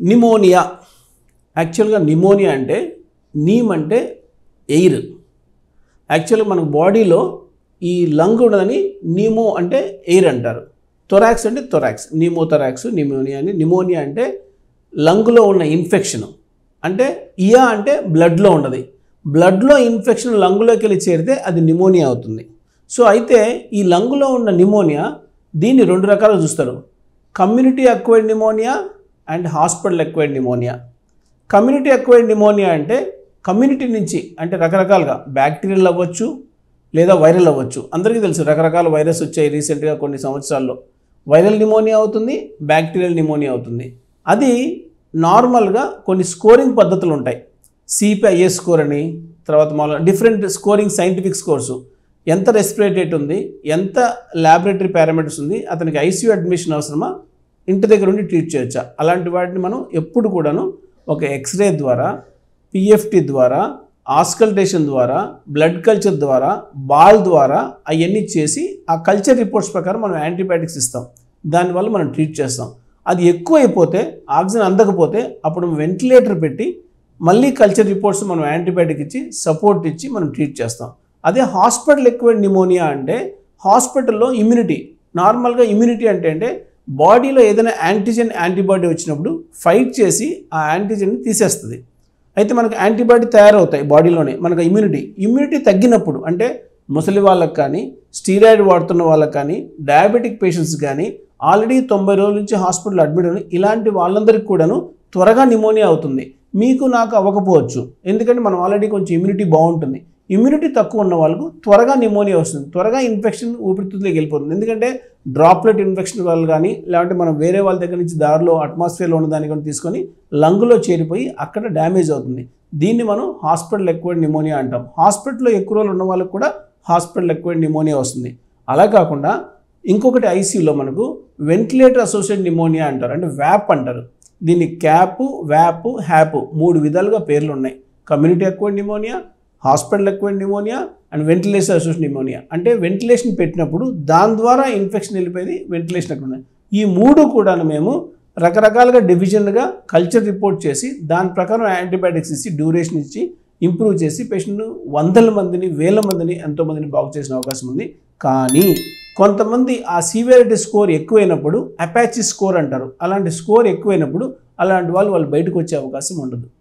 pneumonia యాక్చువల్గా pneumonia అంటే neem అంటే ఎయిర్ యాక్చువల్గా మన బాడీలో ఈ లంగ్ ఉన్నదని నీమో అంటే ఎయిర్ అంటారు థొరాక్స్ అంటే థొరాక్స్ నీమోథొరాక్స్ నిమోనియా అని నిమోనియా అంటే లంగ్లో ఉన్న ఇన్ఫెక్షన్ అంటే ఇయా అంటే బ్లడ్లో ఉన్నది బ్లడ్లో ఇన్ఫెక్షన్ లంగ్లోకి వెళ్ళి చేరితే అది నిమోనియా అవుతుంది సో అయితే ఈ లంగ్లో ఉన్న నిమోనియా దీన్ని రెండు రకాలుగా చూస్తారు community acquired pneumonia and hospital acquired pneumonia community acquired pneumonia అంటే కమ్యూనిటీ నుంచి అంటే రకరకాలుగా బ్యాక్టీరియల్ అవ్వచ్చు లేదా వైరల్ అవ్వచ్చు అందరికీ తెలుసు రకరకాల వైరస్ వచ్చాయి రీసెంట్గా కొన్ని సంవత్సరాల్లో వైరల్ నిమోనియా అవుతుంది బ్యాక్టీరియల్ నిమోనియా అవుతుంది అది నార్మల్గా కొన్ని స్కోరింగ్ పద్ధతులు ఉంటాయి సిపిఐఏ స్కోర్ అని తర్వాత మామూలుగా డిఫరెంట్ స్కోరింగ్ సైంటిఫిక్ స్కోర్సు ఎంత రెస్పిరేటేట్ ఉంది ఎంత ల్యాబొరేటరీ పారామీటర్స్ ఉంది అతనికి ఐసీయూ అడ్మిషన్ అవసరమా ఇంటి దగ్గర ఉండి ట్రీట్ చేయొచ్చా అలాంటి వాటిని మనం ఎప్పుడు కూడాను ఒక ఎక్స్రే ద్వారా పిఎఫ్టి ద్వారా ఆస్కల్టేషన్ ద్వారా బ్లడ్ కల్చర్ ద్వారా బాల్ ద్వారా అవన్నీ చేసి ఆ కల్చర్ రిపోర్ట్స్ ప్రకారం మనం యాంటీబయాటిక్స్ ఇస్తాం దానివల్ల మనం ట్రీట్ చేస్తాం అది ఎక్కువ అయిపోతే ఆక్సిజన్ అందకపోతే అప్పుడు వెంటిలేటర్ పెట్టి మళ్ళీ కల్చర్ రిపోర్ట్స్ మనం యాంటీబయాటిక్ ఇచ్చి సపోర్ట్ ఇచ్చి మనం ట్రీట్ చేస్తాం అదే హాస్పిటల్ ఎక్కువ నిమోనియా అంటే హాస్పిటల్లో ఇమ్యూనిటీ నార్మల్గా ఇమ్యూనిటీ అంటే అంటే బాడీలో ఏదైనా యాంటీజెన్ యాంటీబాడీ వచ్చినప్పుడు ఫైట్ చేసి ఆ యాంటీజెన్ని తీసేస్తుంది అయితే మనకు యాంటీబాడీ తయారవుతాయి బాడీలోనే మనకు ఇమ్యూనిటీ ఇమ్యూనిటీ తగ్గినప్పుడు అంటే ముసలి వాళ్ళకి కానీ స్టీరాయిడ్ వాడుతున్న వాళ్ళకి కానీ డయాబెటిక్ పేషెంట్స్ కానీ ఆల్రెడీ తొంభై రోజుల నుంచి హాస్పిటల్ అడ్మిట్ అయిన ఇలాంటి వాళ్ళందరికీ కూడాను త్వరగా నిమోనియా అవుతుంది మీకు నాకు అవ్వకపోవచ్చు ఎందుకంటే మనం ఆల్రెడీ కొంచెం ఇమ్యూనిటీ బాగుంటుంది ఇమ్యూనిటీ తక్కువ ఉన్న వాళ్ళకు త్వరగా నిమోనియా వస్తుంది త్వరగా ఇన్ఫెక్షన్ ఊపిరితిత్తులోకి వెళ్ళిపోతుంది ఎందుకంటే డ్రాప్లెట్ ఇన్ఫెక్షన్ వల్ల కానీ లేదంటే మనం వేరే వాళ్ళ దగ్గర నుంచి దారిలో అట్మాస్ఫియర్లో ఉన్న దాన్ని కానీ తీసుకొని లంగ్లో చేరిపోయి అక్కడ డ్యామేజ్ అవుతుంది దీన్ని మనం హాస్పిటల్ ఎక్కువ నిమోనియా అంటాం హాస్పిటల్లో ఎక్కువ రోజులు ఉన్న వాళ్ళకి కూడా హాస్పిటల్ ఎక్కువ నిమోనియా వస్తుంది అలా కాకుండా ఇంకొకటి ఐసీయూలో మనకు వెంటిలేటర్ అసోసియేట్ నిమోనియా అంటారు అంటే వ్యాప్ అంటారు దీన్ని క్యాప్ వ్యాప్ హ్యాప్ మూడు విధాలుగా పేర్లు ఉన్నాయి కమ్యూనిటీ ఎక్కువ నిమోనియా హాస్పిటల్ ఎక్కువ pneumonia and ventilation association pneumonia అంటే వెంటిలేషన్ పెట్టినప్పుడు దాని ద్వారా ఇన్ఫెక్షన్ వెళ్ళిపోయేది వెంటిలేషన్ ఎక్కువ ఈ మూడు కూడా మేము రకరకాలుగా డివిజన్గా కల్చర్ రిపోర్ట్ చేసి దాని ప్రకారం యాంటీబయాటిక్స్ ఇచ్చి డ్యూరేషన్ ఇచ్చి ఇంప్రూవ్ చేసి పేషెంట్ వందల మందిని వేల మందిని ఎంతో మందిని బాగు చేసిన అవకాశం ఉంది కానీ కొంతమంది ఆ సివియారిటీ స్కోర్ ఎక్కువైనప్పుడు అపాచి స్కోర్ అంటారు అలాంటి స్కోర్ ఎక్కువైనప్పుడు అలాంటి వాళ్ళు వాళ్ళు బయటకు వచ్చే అవకాశం ఉండదు